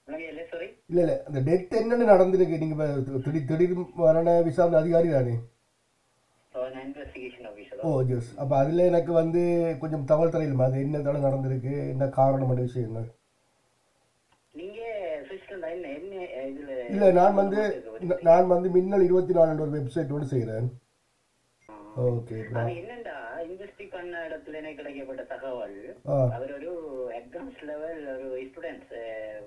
இல்ல சாரி இல்ல இல்ல அந்த டெத் என்னன்னு நடந்திருக்கு நீங்க இப்ப திடீர் திடீர் மரண விசாரணை அதிகாரி தானே இன்வெஸ்டிகேஷன் ஆஃபீஸர் ஓ ஜஸ் அப்ப அதுல எனக்கு வந்து கொஞ்சம் தகவல் தரையிலுமா அது என்ன தடவை நடந்திருக்கு என்ன காரணமான விஷயங்கள் நீங்க சுவிட்சர்லாந்து என்ன என்ன இதுல இல்ல நான் வந்து நான் வந்து மின்னல் இருபத்தி நாலு ஒரு வெப்சைட்டோடு செய்கிறேன் ஓகே அது என்னண்டா இன்வெஸ்டி பண்ண இடத்துல எனக்கு கிடைக்கப்பட்ட தகவல் ஆ அவர் ஒரு அட்வான்ஸ் லெவல் ஒரு ஸ்டூடெண்ட்ஸ்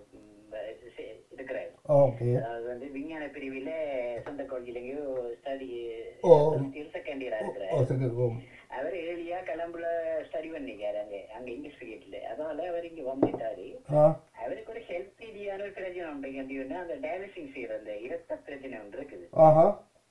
இருக்கிறார் ஓகே அதாவது வந்து விஞ்ஞான பிரிவில சொந்த காலேஜ்லயோ ஸ்டடி ஓ. செகண்ட் இயரா இருக்கிறார் ஓ சரி ஓ அவர் ஏழியா கிளம்புல ஸ்டடி பண்ணிக்காரு அங்க அங்க இன்வெஸ்டிகேட்ல அதனால அவர் இங்க வந்துட்டாரு ஆ அவருக்கு ஒரு ஹெல்த் ரீதியான ஒரு பிரச்சனை உண்டு கண்டிப்பா அந்த டயாலிசிஸ் செய்யற அந்த இரத்த பிரச்சனை ஒன்று இருக்குது ஆஹா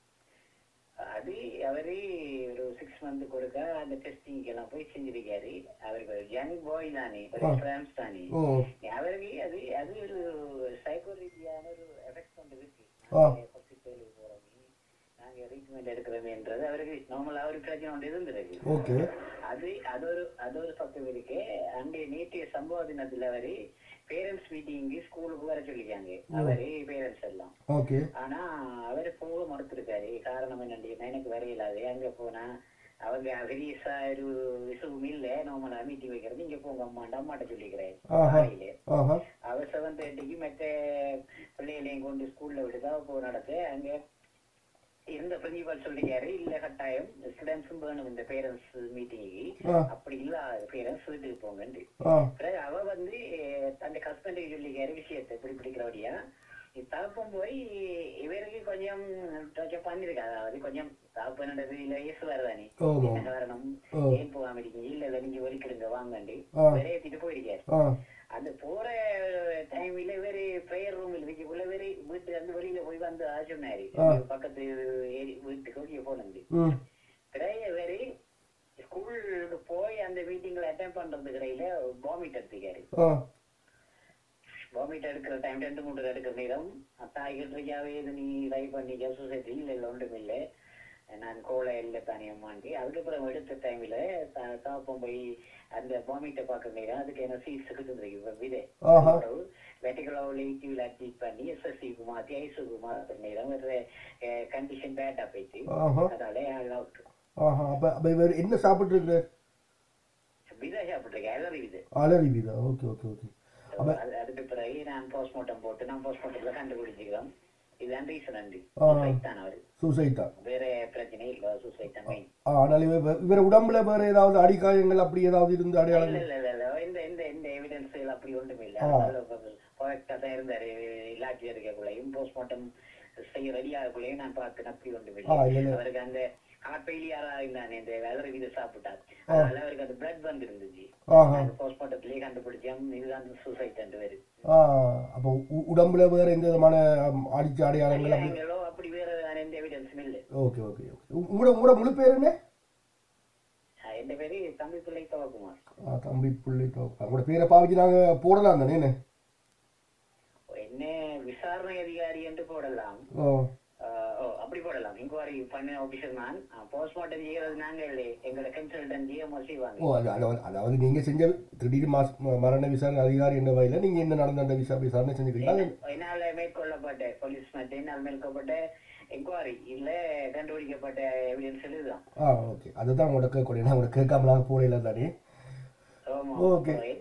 அது அவரு ஒரு சிக்ஸ் மந்த் கொடுக்க அந்த டெஸ்டிங் எல்லாம் போய் செஞ்சிருக்காரு அவருக்கு ஒரு யங் பாய் தானே ஒரு ஃபிரான்ஸ் தானே ஓ அவருக்கு அது அது ஒரு சைக்கோ ரீதியான ஒரு எஃபெக்ட் ஒன்று இருக்கு ஆ. ஹாஸ்பிட்டலுக்கு போறோமே நாங்க ட்ரீட்மெண்ட் எடுக்கிறோமேன்றது அவருக்கு நார்மலா ஒரு பிரச்சனை ஒன்று இருந்திருக்கு ஓகே அது அது ஒரு அது ஒரு பக்கம் இருக்கு அங்கே நேற்றைய சம்பவ தினத்துல அவரு பேரண்ட்ஸ் மீட்டிங்கு ஸ்கூலுக்கு வர சொல்லிக்காங்க அவரு பேரண்ட்ஸ் எல்லாம் ஓகே ஆனா அவரு போக மறுத்திருக்காரு காரணம் என்னன்னு எனக்கு வரையிலாது அங்க போனா அவங்க பெரியசா ஒரு விசுவும் இல்ல நார்மலா மீட்டிங் வைக்கிறது இங்க போங்க அம்மாண்ட அம்மாட்ட சொல்லிக்கிறேன் ஆஹா. காலையில ஆஹா அவர் செவன் தேர்ட்டிக்கு மற்ற பிள்ளைகளையும் கொண்டு ஸ்கூல்ல விடுதா போ நடத்து அங்க இருந்த பிரின்சிபால் சொல்லிக்காரு இல்ல கட்டாயம் ஸ்டூடெண்ட்ஸும் வேணும் இந்த பேரண்ட்ஸ் மீட்டிங்கு ஆ அப்படி இல்ல பேரண்ட்ஸ் வீட்டுக்கு போங்கன்னு ஆ பிறகு அவ வந்து தன் ஹஸ்பண்டுக்கு சொல்லிக்காரு விஷயத்தை இப்படி பிடிக்கிறபடியா தகப்பம் போய் இவருக்கு கொஞ்சம் கொஞ்சம் பண்ணிருக்கா அதாவது கொஞ்சம் தகப்பனோட வயசு வருதானே ஆமா என்ன காரணம் ஓ. ஏன் போகாம இருக்கீங்க இல்ல இல்ல நீங்க ஒலிக்கிடுங்க வாங்கண்டு ஆ. விரையத்திட்டு போயிருக்காரு ஆ அந்த போற டைம்ல இவரு பிரேயர் ரூம் இருக்கக்குள்ள இவரு வீட்டுல இருந்து வெளியில போய் வந்து ஆ சொன்னாரு ஆ. பக்கத்து ஏரி- வீட்டுக்கு வெளியே போனது ம் பிறகு இவரு ஸ்கூலுக்கு போய் அந்த மீட்டிங்ல அட்டன் பண்றது கிடையில வாமிட் எடுத்துக்காரு ஆ வாமிட் எடுக்கிற டைம் ரெண்டு மூணு எடுக்கிற நேரம் தாய் கிட்டிருக்காவே இது நீ ட்ரை பண்ணிக்க சொசைட்டி இல்ல இல்ல ஒன்றும் இல்லை நான் கோலை இல்லை தானே அம்மாண்டி அதுக்கப்புறம் எடுத்த டைம்ல தாப்பம் போய் அந்த வாமிட்டை பார்க்க நேரம் அதுக்கு என்ன சீட்ஸ் கிட்டு விதை ஆஹா வெட்டிகுலர்லி டிவில அட்மிட் பண்ணி எஸ்எஸ்சிக்கு மாத்தி ஐசுக்கு மாத்திர நேரம் கண்டிஷன் பேட்டா போயிட்டு ஆஹா அதனால அவுட் ஆஹா அப்ப அப்ப இவர் என்ன சாப்பிட்டு இருக்கிறார் விதை சாப்பிட்டுருக்கேன் எல்லாரும் இது அலரி வீதா ஓகே ஓகே ஓகே அது அதுக்கு பிறகு நான் போஸ்ட்மார்ட்டம் போட்டு நான் போஸ்ட்மார்ட்டம்ல கண்டுபிடிச்சிக்கிறோம் இதுதான் ரீசன் அண்டி ஆ. தான் அவரு சூசைட் தான் வேற பிரச்சனை இல்ல சூசைட் தான் மெயின் ஆ, ஆனால் இவர் இவர் உடம்புல வேற ஏதாவது அடிக்காயங்கள் அப்படி ஏதாவது இருந்து இல்ல அடையாளங்கள் இல்ல இல்ல இல்ல இந்த இந்த இந்த எவிடன்ஸ் அப்படி ஒன்றும் இல்ல ஆ. பர்ஃபெக்டா தான் இருந்தாரு இலாட்சி இருக்கக்குள்ளையும் போஸ்ட்மார்ட்டம் செய்ய ரெடி ஆகக்குள்ளையும் நான் பார்த்தேன் அப்படி ஒன்றும் ஆ, இல்லை இல்ல, இல்ல. அவருக்கு அந்த ஹார்ட் ஃபெயிலியரா இருந்தானே இந்த வேலை இது சாப்பிட்டார் அதனால அவருக்கு அந்த பிளட் வந்து இருந்துச்சு ஆஹா போஸ்ட்மார்ட்டத்திலேயே கண்டுபிடிச்சோம் இதுதான் சூசைட் ரெண்டு பேரு ஆ அப்போ உ- உடம்புல வேற எந்த விதமான அம், அடிச்ச அடையாளங்கள் அப்படி இல்லைங்களோ அப்படி வேற வேற எந்த எவிடன்ஸும் இல்லை ஓகே ஓகே ஓகே உ- உங்களோட உங்களோட முழு பேர் என்ன ஆஹ் என் பேரு தம்பி பிள்ளை தவக்குமார் ஆ, தம்பி புள்ளி தோப்பா உங்களோட பேரை பாவிச்சு நாங்க போடலாம் தானே என்ன என்ன விசாரணை அதிகாரி என்று போடலாம் ஓ ஆஹ் ஓ அப்படி போடலாம் இன்கொயரி பண்ண ஆபீசர் நான் போஸ்ட்மார்ட்டம் செய்யறது நாங்க இல்லை எங்களோட கன்சல்டன்ட் ஜிஎம்ஓ செய்வாங்க ஓ அது அதாவது அதாவது நீங்க செஞ்ச திடீர் மாஸ் ம- மரண விசாரணை அதிகாரி என்ற வகையில் நீங்க என்ன நடந்த அந்த விசா விசாரணை செஞ்சுக்கிறீங்க அது என்னால மேற்கொள்ளப்பட்ட போலீஸ் மற்றும் என்னால் மேற்கொள்ளப்பட்ட என்கொயரி இல்ல கண்டுபிடிக்கப்பட்ட எவிடன்ஸ் இதுதான் ஆ ஓகே அதுதான் உங்களோட கேட்கக்கூடிய நான் உங்களோட கேட்காமலாம் போடையில தானே ஆமா. Okay.